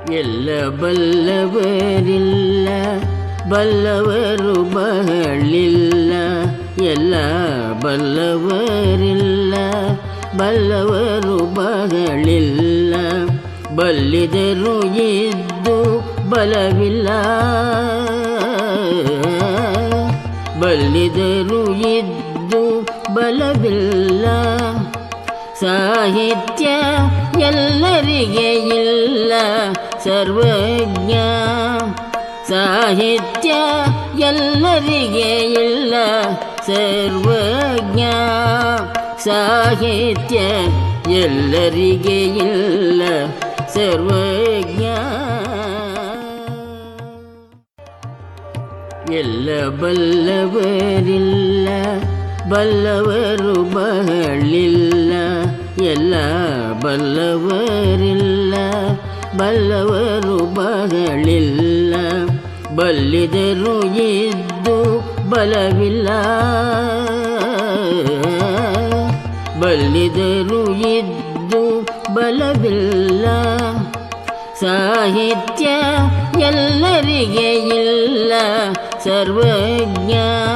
ಎಲ್ಲ ಬಲ್ಲವರಿಲ್ಲ ಬಲ್ಲವರು ಬಹಳಿಲ್ಲ ಎಲ್ಲ ಬಲ್ಲವರಿಲ್ಲ ಬಲ್ಲವರು ಬಹಳಿಲ್ಲ ಬಲ್ಲಿದರು ಇದ್ದು ಬಲವಿಲ್ಲ ಬಲ್ಲಿದರು ಇದ್ದು ಬಲವಿಲ್ಲ ಸಾಹಿತ್ಯ ಎಲ್ಲರಿಗೆ ಇಲ್ಲ ಸರ್ವಜ್ಞ ಸಾಹಿತ್ಯ ಎಲ್ಲರಿಗೆ ಇಲ್ಲ ಸರ್ವಜ್ಞ ಸಾಹಿತ್ಯ ಎಲ್ಲರಿಗೆ ಇಲ್ಲ ಸರ್ವಜ್ಞ ಎಲ್ಲ ಬಲ್ಲವರಿಲ್ಲ ಬಲ್ಲವರು ಬಹಳಿಲ್ಲ ಎಲ್ಲ ಬಲ್ಲವರಿಲ್ಲ ಬಲ್ಲವರು ಬಹಳಿಲ್ಲ ಬಲ್ಲಿದರು ಇದ್ದು ಬಲವಿಲ್ಲ ಬಲ್ಲಿದರು ಇದ್ದು ಬಲವಿಲ್ಲ ಸಾಹಿತ್ಯ ಎಲ್ಲರಿಗೆ ಇಲ್ಲ ಸರ್ವಜ್ಞ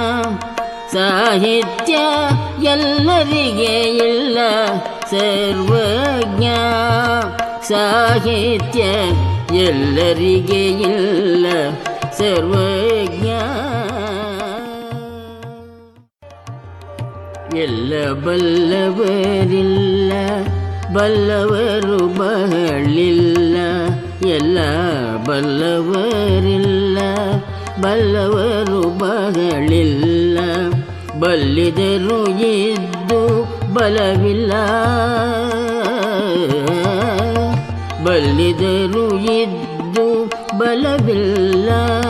ಸಾಹಿತ್ಯ ಎಲ್ಲರಿಗೆ ಇಲ್ಲ ಸರ್ವಜ್ಞ ಸಾಹಿತ್ಯ ಎಲ್ಲರಿಗೆ ಇಲ್ಲ ಸರ್ವಜ್ಞ ಎಲ್ಲ ಬಲ್ಲವರಿಲ್ಲ ಬಲ್ಲವರು ಬಹಳಿಲ್ಲ ಎಲ್ಲ ಬಲ್ಲವರಿಲ್ಲ ಬಲ್ಲವರು ಬಹಳಿಲ್ಲ ಬಲ್ಲಿದರು ಇದ್ದು ಬಲವಿಲ್ಲ ಬಲ್ಲಿದರು ಇದ್ದು ಬಲವಿಲ್ಲ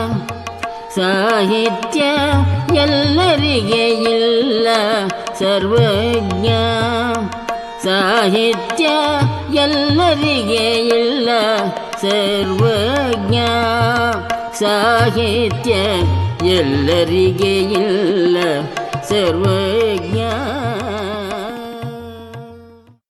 ಸಾಹಿತ್ಯ ಎಲ್ಲರಿಗೆ ಇಲ್ಲ ಸರ್ವಜ್ಞ ಸಾಹಿತ್ಯ ಎಲ್ಲರಿಗೆ ಇಲ್ಲ ಸರ್ವಜ್ಞ ಸಾಹಿತ್ಯ ಎಲ್ಲರಿಗೆ ಇಲ್ಲ ಸರ್ವಜ್ಞ